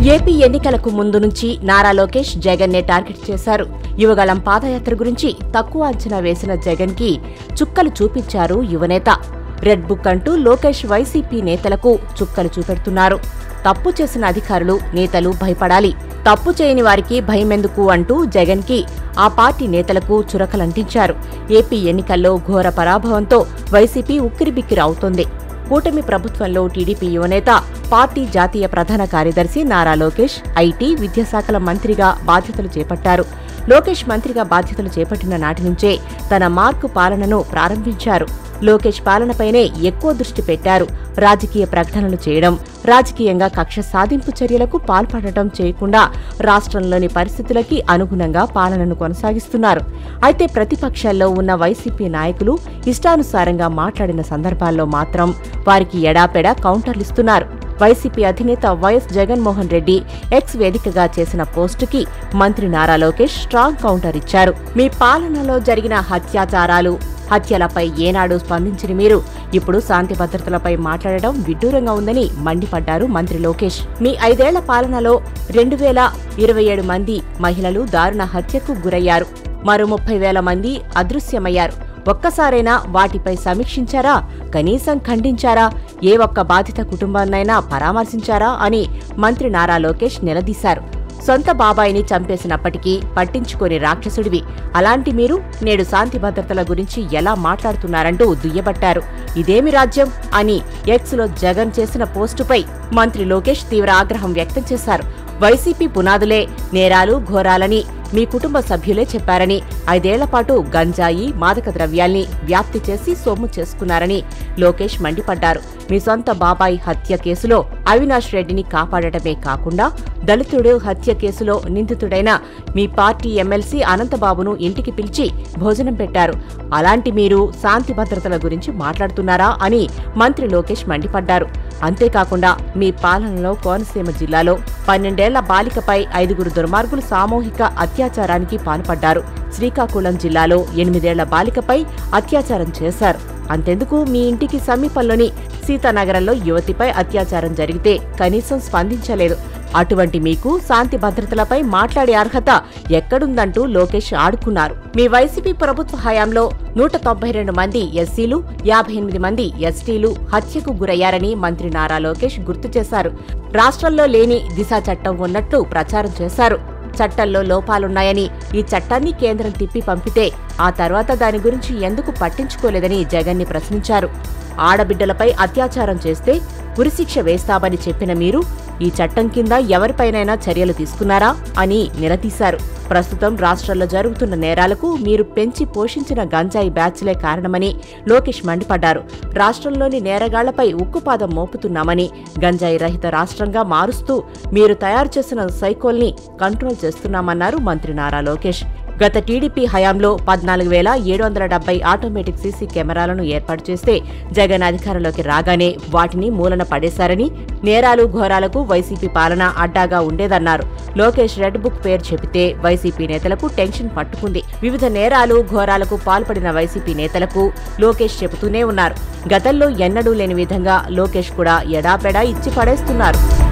AP ఎన్నికలకు ముందు నుంచి నారా లోకేష్ జగన్ నే టార్గెట్ చేశారు యువగళం పాదయాత్ర గురించి తక్కువ అంచనా వేసిన జగన్ కి చుక్కలు చూపించారు యువనేత రెడ్ బుక్ అంటూ లోకేష్ వైసీపీ నేతలకు చుక్కలు చూపెడుతున్నారు తప్పు చేసిన అధికారులు నేతలు భయపడాలి తప్పు చేయని వారికి భయమెందుకు అంటూ జగన్ కి ఆ పార్టీ నేతలకు చురకలంటించారు ఏపీ ఎన్నికల్లో ఘోర పరాభవంతో వైసీపీ ఉక్కిరిబిక్కిరి అవుతోంది కూటమి ప్రభుత్వంలో టీడీపీ యువనేత పార్టీ జాతీయ ప్రధాన కార్యదర్శి నారా లోకేష్ ఐటీ విద్యాశాఖల మంత్రిగా బాధ్యతలు చేపట్టారు లోకేష్ మంత్రిగా బాధ్యతలు చేపట్టిన నాటి నుంచే తన మార్కు పాలనను ప్రారంభించారు లోకేష్ పాలనపైనే ఎక్కువ దృష్టి పెట్టారు రాజకీయ ప్రకటనలు చేయడం రాజకీయంగా కక్ష సాధింపు చర్యలకు పాల్పడటం చేయకుండా రాష్ట్రంలోని పరిస్థితులకి అనుగుణంగా పాలనను కొనసాగిస్తున్నారు అయితే ప్రతిపక్షాల్లో ఉన్న వైసీపీ నాయకులు ఇష్టానుసారంగా మాట్లాడిన సందర్భాల్లో మాత్రం వారికి ఎడాపెడా కౌంటర్లిస్తున్నారు వైసీపీ అధినేత వైఎస్ జగన్మోహన్ రెడ్డి ఎక్స్ వేదికగా చేసిన పోస్టుకి మంత్రి నారా లోకేష్ స్ట్రాంగ్ కౌంటర్ ఇచ్చారు మీ పాలనలో జరిగిన హత్యాచారాలు హత్యలపై ఏనాడు స్పందించని మీరు ఇప్పుడు శాంతి భద్రతలపై మాట్లాడడం విడ్డూరంగా ఉందని మండిపడ్డారు మంత్రి లోకేష్ మీ ఐదేళ్ల పాలనలో రెండు వేల ఇరవై ఏడు మంది మహిళలు దారుణ హత్యకు గురయ్యారు మరో ముప్పై వేల మంది అదృశ్యమయ్యారు ఒక్కసారైనా వాటిపై సమీక్షించారా కనీసం ఖండించారా ఏ ఒక్క బాధిత కుటుంబాన్నైనా పరామర్శించారా అని మంత్రి నారా లోకేష్ నిలదీశారు సొంత బాబాయిని చంపేసినప్పటికీ పట్టించుకోని రాక్షసుడివి అలాంటి మీరు నేడు శాంతి భద్రతల గురించి ఎలా మాట్లాడుతున్నారంటూ దుయ్యబట్టారు ఇదేమి రాజ్యం అని ఎక్స్లో జగన్ చేసిన పోస్టుపై మంత్రి లోకేష్ తీవ్ర ఆగ్రహం వ్యక్తం చేశారు వైసీపీ పునాదులే నేరాలు ఘోరాలని మీ కుటుంబ సభ్యులే చెప్పారని ఐదేళ్ల పాటు గంజాయి మాదక ద్రవ్యాల్ని వ్యాప్తి చేసి సొమ్ము చేసుకున్నారని లోకేష్ మండిపడ్డారు మీ సొంత బాబాయ్ హత్య కేసులో అవినాష్ రెడ్డిని కాపాడటమే కాకుండా దళితుడు హత్య కేసులో నిందితుడైన మీ పార్టీ ఎమ్మెల్సీ అనంతబాబును ఇంటికి పిలిచి భోజనం పెట్టారు అలాంటి మీరు శాంతి భద్రతల గురించి మాట్లాడుతున్నారా అని మంత్రి లోకేష్ మండిపడ్డారు అంతేకాకుండా మీ పాలనలో కోనసీమ జిల్లాలో పన్నెండేళ్ల బాలికపై ఐదుగురు దుర్మార్గులు సామూహిక అత్యాచారానికి పాల్పడ్డారు శ్రీకాకుళం జిల్లాలో ఎనిమిదేళ్ల బాలికపై అత్యాచారం చేశారు అంతెందుకు మీ ఇంటికి సమీపంలోని సీతానగరంలో యువతిపై అత్యాచారం జరిగితే కనీసం స్పందించలేదు అటువంటి మీకు శాంతి భద్రతలపై మాట్లాడే అర్హత ఎక్కడుందంటూ లోకేష్ ఆడుకున్నారు మీ వైసీపీ ప్రభుత్వ హయాంలో నూట తొంభై రెండు మంది ఎస్సీలు యాభై ఎనిమిది మంది ఎస్టీలు హత్యకు గురయ్యారని మంత్రి నారా లోకేష్ గుర్తు చేశారు రాష్ట్రంలో లేని దిశ చట్టం ఉన్నట్లు ప్రచారం చేశారు చట్టంలో లోపాలున్నాయని ఈ చట్టాన్ని కేంద్రం తిప్పి పంపితే ఆ తర్వాత దాని గురించి ఎందుకు పట్టించుకోలేదని జగన్ని ప్రశ్నించారు ఆడబిడ్డలపై అత్యాచారం చేస్తే ఉరిశిక్ష వేస్తామని చెప్పిన మీరు ఈ చట్టం కింద ఎవరిపైనైనా చర్యలు తీసుకున్నారా అని నిలదీశారు ప్రస్తుతం రాష్ట్రంలో జరుగుతున్న నేరాలకు మీరు పెంచి పోషించిన గంజాయి బ్యాచ్లే కారణమని లోకేష్ మండిపడ్డారు రాష్ట్రంలోని నేరగాళ్లపై ఉక్కుపాదం మోపుతున్నామని గంజాయి రహిత రాష్ట్రంగా మారుస్తూ మీరు తయారు చేసిన సైకోల్ని కంట్రోల్ చేస్తున్నామన్నారు మంత్రి నారా లోకేష్ గత టీడీపీ హయాంలో పద్నాలుగు వేల ఏడు వందల డెబ్బై ఆటోమేటిక్ సీసీ కెమెరాలను ఏర్పాటు చేస్తే జగన్ అధికారంలోకి రాగానే వాటిని మూలన పడేశారని నేరాలు ఘోరాలకు వైసీపీ పాలన అడ్డాగా ఉండేదన్నారు లోకేష్ రెడ్ బుక్ పేరు చెబితే వైసీపీ నేతలకు టెన్షన్ పట్టుకుంది వివిధ నేరాలు ఘోరాలకు పాల్పడిన వైసీపీ నేతలకు లోకేష్ చెబుతూనే ఉన్నారు గతంలో ఎన్నడూ లేని విధంగా లోకేష్ కూడా ఎడాపెడా ఇచ్చి పడేస్తున్నారు